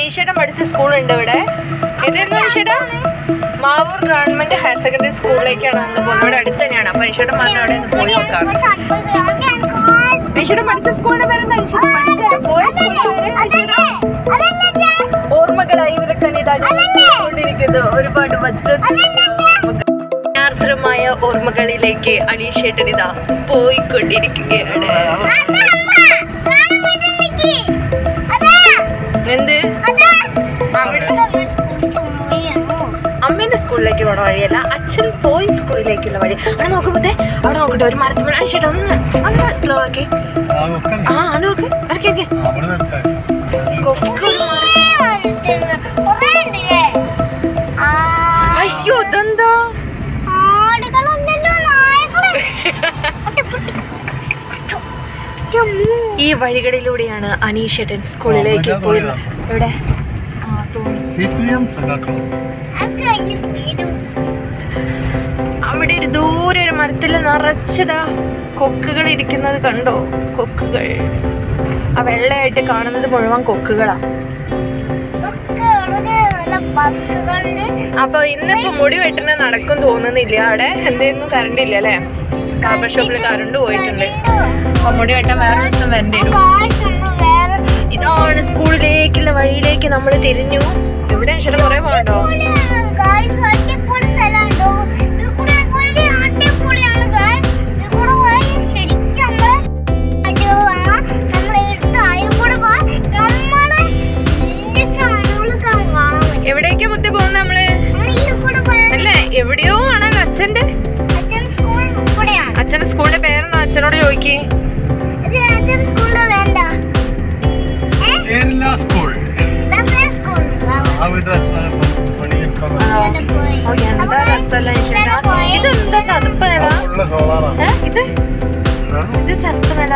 അനീഷേട്ടൻ പഠിച്ച സ്കൂളുണ്ട് ഇവിടെ ഏതായിരുന്നു അനീഷേട്ടാ മാവൂർ ഗവൺമെന്റ് ഹയർ സെക്കൻഡറി സ്കൂളിലേക്കാണ് നമ്മൾ പോകുന്നത് ഇവിടെ അടുത്ത് തന്നെയാണ് അപ്പൊ അനീഷേട്ടൻ പറഞ്ഞ അവിടെ ഒന്ന് പോയി നോക്കാം അനീഷേട്ടൻ പഠിച്ച സ്കൂളിന്റെ പേരെന്താ അനീഷേട്ടൻ പഠിച്ച പോയ സ്കൂളിന്റെ പേര് അനീഷേട്ടാ? ഓർമ്മകളായി ഇവരൊക്കെ കൊണ്ടിരിക്കുന്നു ഒരുപാട് ഭദ്രമായ ഓർമ്മകളിലേക്ക് അനീഷേട്ടൻ ഇതാ പോയിക്കൊണ്ടിരിക്കുകയാണ് എന്ത് അമ്മേന്റെ സ്കൂളിലേക്ക് പോണ വഴിയല്ല അച്ഛൻ പോയി സ്കൂളിലേക്കുള്ള വഴി അവിടെ നോക്കുമ്പോഴത്തെ അവിടെ നോക്കട്ടെ ഒരു മരത്തുമ്പോൾ അനീഷേട്ടൻ ഒന്ന് ഒന്ന് സ്ലോ ആക്കി ആ ആണ് നോക്ക് ഇടയ്ക്ക് കൊക്ക് ഒരു മരം. അയ്യോ ഇതെന്താ ഈ വഴികളിലൂടെയാണ് അനീഷേട്ടൻ സ്കൂളിലേക്ക് പോയിരുന്നത് ഇവിടെ ആ തോന്നുന്നു സി പി എം സഖാക്കളും അവിടെ ഒരു ദൂരെ ഒരു മരത്തിൽ നിറച്ചതാ കൊക്കുകൾ ഇരിക്കുന്നത് കണ്ടോ കൊക്കുകൾ ആ വെള്ളയായിട്ട് കാണുന്നത് മുഴുവൻ കൊക്കുകളാ ബസ്സുകളുടെ അപ്പൊ ഇന്നിപ്പോ മുടി വെട്ടുന്ന നടക്കും തോന്നുന്നില്ല അവിടെ എന്തായിരുന്നു കറണ്ട് ഇല്ല അല്ലേ ബാർബർ ഷോപ്പിൽ കറണ്ട് പോയിട്ടുണ്ട് അപ്പൊ മുടി വെട്ടാൻ വേറെ ദിവസം വരേണ്ടി വരും കാശ് നമ്മള് വേറെ ഇതാണ് സ്കൂളിലേക്കുള്ള വഴിയിലേക്ക് നമ്മൾ തിരിഞ്ഞു ഇവിടെ ചേട്ടാ കുറെ പോകണ്ടോ ഗായ്സ് അടിപൊളി സ്ഥലമുണ്ടോ ഇതിൽ കൂടെ പോയി അടിപൊളിയാണ് ഗായ്സ് ഇതിൽ കൂടെ പോയി ശരിക്കും നമ്മള് കാഴ്ചകൾ കാണാം നമ്മൾ എടുത്ത് അതിൽ കൂടെ പോയി നമ്മള് വലിയ സാധനങ്ങൾ കാണാൻ പറ്റും എവിടേക്കാ മുത്തേ പോകുന്നത് നമ്മള് നമ്മൾ ഇതിൽ കൂടെ പോയി അല്ലേ എവിടെയോ ആണല്ലോ അച്ഛന്റെ അച്ഛൻ സ്കൂൾ ഇവിടെയാണ് അച്ഛന്റെ സ്കൂളിന്റെ പേരെന്താ അച്ഛനോട് ചോദിക്കേ അച്ഛൻ അച്ഛൻ സ്കൂളിൽ വേണ്ട ഏ കേരള സ്കൂൾ വേറെ സ്കൂൾ ആ വീട്ടിൽ അച്ഛനാണ് പണിയെടുക്കാൻ ഇവിടെ പോയി ഓ എന്താ രസമല്ല ചേട്ടാ ഇതെന്താ ചതുപ്പ് നില ഉള്ള സോളാറാണ് ഏ ഇത് ഇത് ചതുപ്പ് നില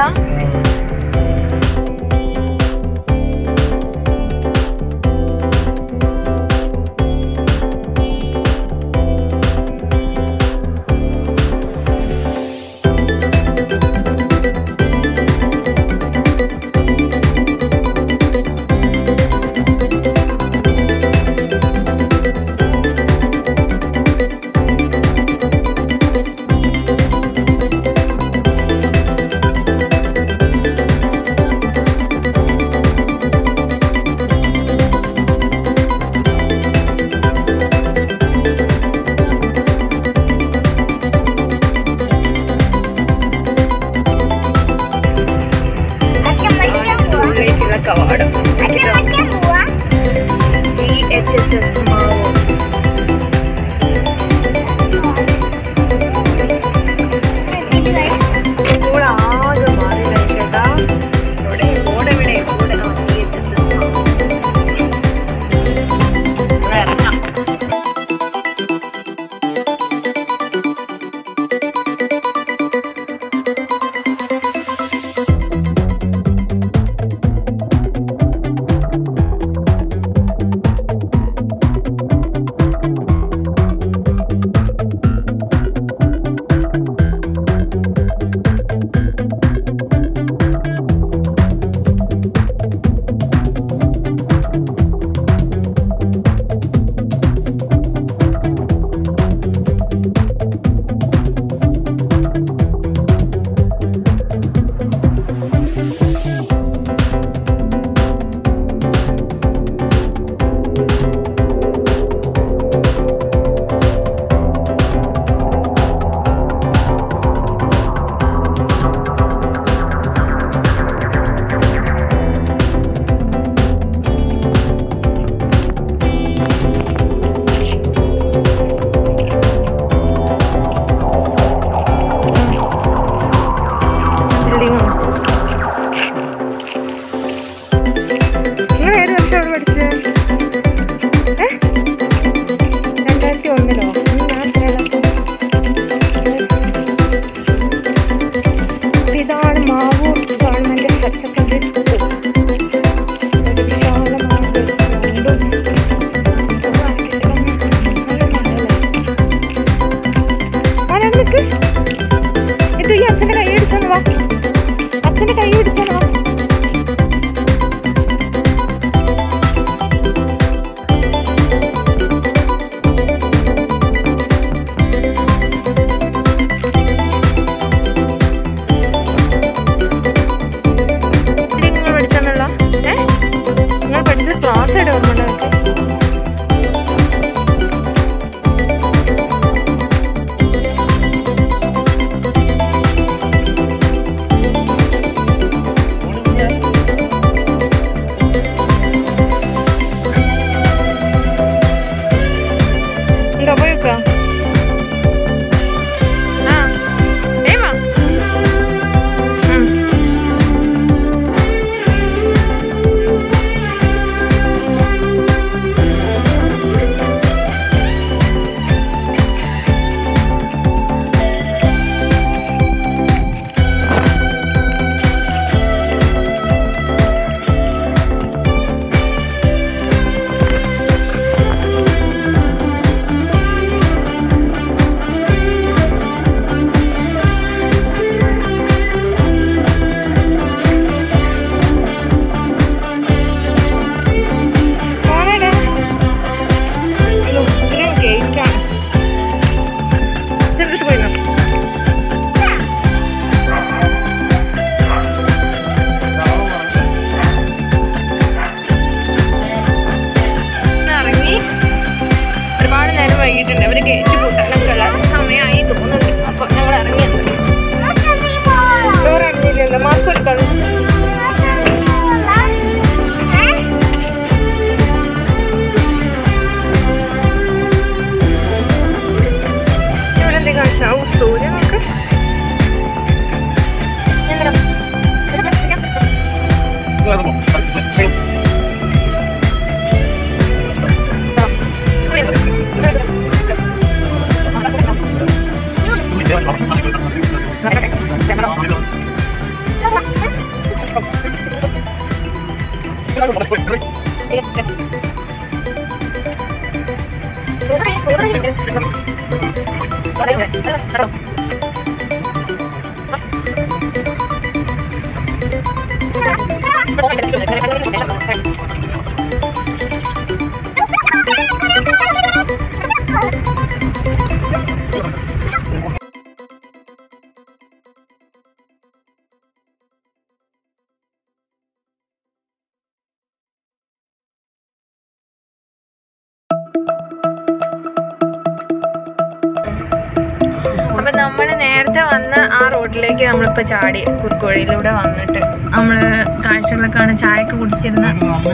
അപ്പൊ നമ്മൾ നേരത്തെ വന്ന ആ റോഡിലേക്ക് നമ്മളിപ്പോ ചാടി കുറുക്കുവഴിയിലൂടെ വന്നിട്ട് നമ്മള് കാഴ്ചകളൊക്കെ കാണാൻ ചായയൊക്കെ കുടിച്ചിരുന്ന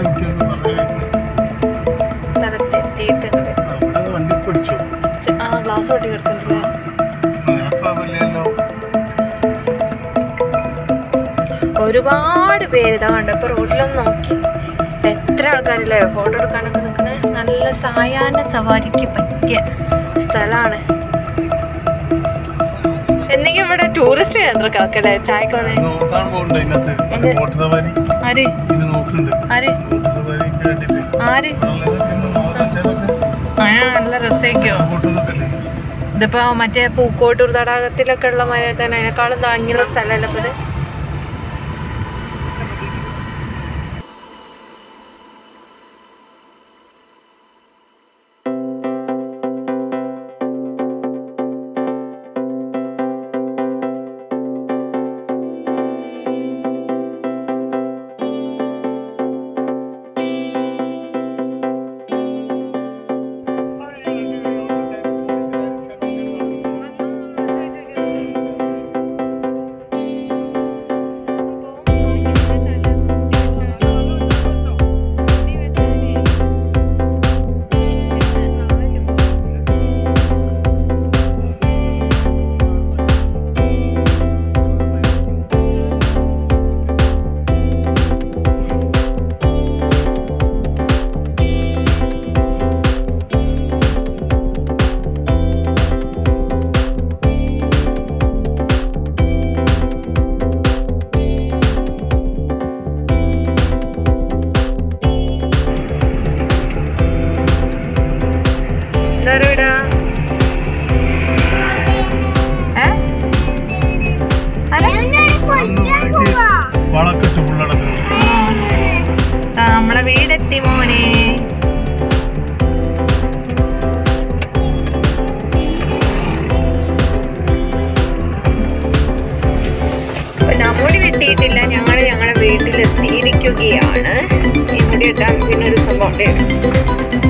സ്ഥലത്തെത്തിയിട്ടുണ്ട് വണ്ടി പിടിച്ചു ച- ആ ഗ്ലാസ് പൊട്ടി കിടക്കുന്നുണ്ടല്ലേ നേരത്തെ ഒരുപാട് പേര് ഇതാ കണ്ടോ ഇപ്പൊ റോഡിലൊന്ന് നോക്കി എത്ര ആൾക്കാരില്ലേ ഫോട്ടോ എടുക്കാനൊക്കെ നിൽക്കണേ നല്ല സായാഹ്ന സവാരിക്ക് പറ്റിയ സ്ഥലമാണ് എന്തെങ്കിലും ഇവിടെ ടൂറിസ്റ്റ് കേന്ദ്രമൊക്കെ ആക്കല്ലേ ചായക്ക് വന്നേ നോക്കാൻ പോകണ്ട ഇതിനകത്ത് എന്ത്? ബോട്ട് സവാരി ആര് ഇത് നോക്കുന്നുണ്ട് ആര് ബോട്ട് സവാരിക്ക് വേണ്ടിട്ട് ആര് ആ നല്ല രസമായിരിക്കോ ബോട്ടൊക്കെ ഇതിപ്പോ മറ്റേ പൂക്കോട്ടൂർ തടാകത്തിലൊക്കെ ഉള്ള മഴ തന്നെ അതിനേക്കാളും താങ്ങിയുള്ള സ്ഥലമല്ല ഇപ്പൊ ഇത് ഇതാരാ വീടാ? ഏ? ആരാ? വളക്കെട്ട് ഫുള്ളടക്കുന്നു ആ, നമ്മളെ വീടെത്തി മോനെ അപ്പൊ ഞാൻ മുടി വെട്ടിയിട്ടില്ല ഞങ്ങൾ ഞങ്ങളുടെ വീട്ടിലെത്തിയിരിക്കുകയാണ് ഈ മുടി വെട്ടാൻ പിന്നെ ഒരു സംഭവം ഉണ്ട്